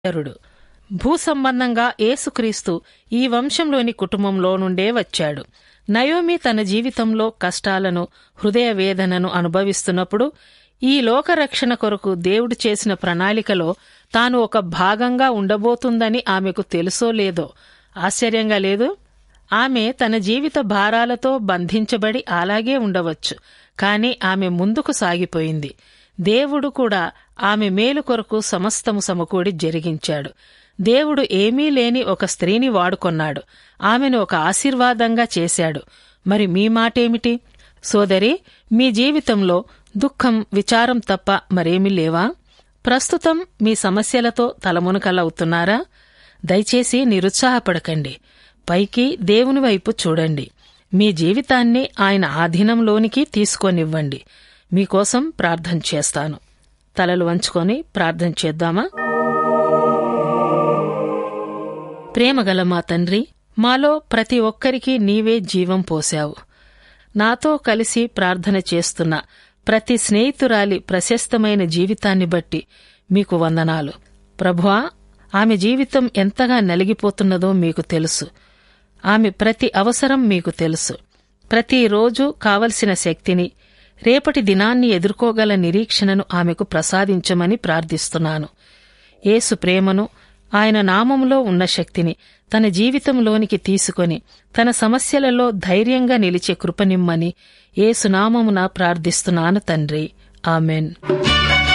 నరుడు భూ సంబంధంగా యేసుక్రీస్తు ఈ వంశంలోని కుటుంబంలో నుండే వచ్చాడు నయోమి తన జీవితంలో కష్టాలను హృదయ వేదనను అనుభవిస్తున్నప్పుడు ఈ లోకరక్షణ కొరకు దేవుడు చేసిన ప్రణాళికలో తాను ఒక భాగంగా ఉండబోతుందని ఆమెకు తెలుసో లేదో ఆశ్చర్యంగా లేదు ఆమె తన జీవిత భారాలతో బంధించబడి అలాగే ఉండవచ్చు కాని ఆమె ముందుకు సాగిపోయింది దేవుడు కూడా ఆమె మేలు కొరకు సమస్తము సమకూడి జరిగించాడు దేవుడు ఏమీ లేని ఒక స్త్రీని వాడుకొన్నాడు ఆమెను ఒక ఆశీర్వాదంగా చేశాడు మరి మీ మాటేమిటి సోదరి మీ జీవితంలో దుఃఖం విచారం తప్ప మరేమీ లేవా ప్రస్తుతం మీ సమస్యలతో తలమునకలవుతున్నారా దయచేసి నిరుత్సాహపడకండి పైకి దేవుని వైపు చూడండి మీ జీవితాన్ని ఆయన ఆధీనంలోనికి తీసుకొనివ్వండి మీకోసం ప్రార్థన చేస్తాను తలలు వంచుకొని ప్రార్థన చేద్దామా ప్రేమగల మా తండ్రి మాలో ప్రతి ఒక్కరికి నీవే జీవం పోశావు నాతో కలిసి ప్రార్థన చేస్తున్న ప్రతి స్నేహితురాలి ప్రశస్తమైన జీవితాన్ని బట్టి మీకు వందనాలు ప్రభువా ఆమె జీవితం ఎంతగా నలిగిపోతున్నదో మీకు తెలుసు ఆమె ప్రతి అవసరం మీకు తెలుసు ప్రతిరోజు కావలసిన శక్తిని రేపటి దినాన్ని ఎదుర్కోగల నిరీక్షణను ఆమెకు ప్రసాదించమని ప్రార్థిస్తున్నాను యేసు ప్రేమను ఆయన నామములో ఉన్న శక్తిని తన జీవితంలోనికి తీసుకొని తన సమస్యలలో ధైర్యంగా నిలిచే కృపనిమ్మని ఏసునామమున ప్రార్థిస్తున్నాను తండ్రి ఆమెన్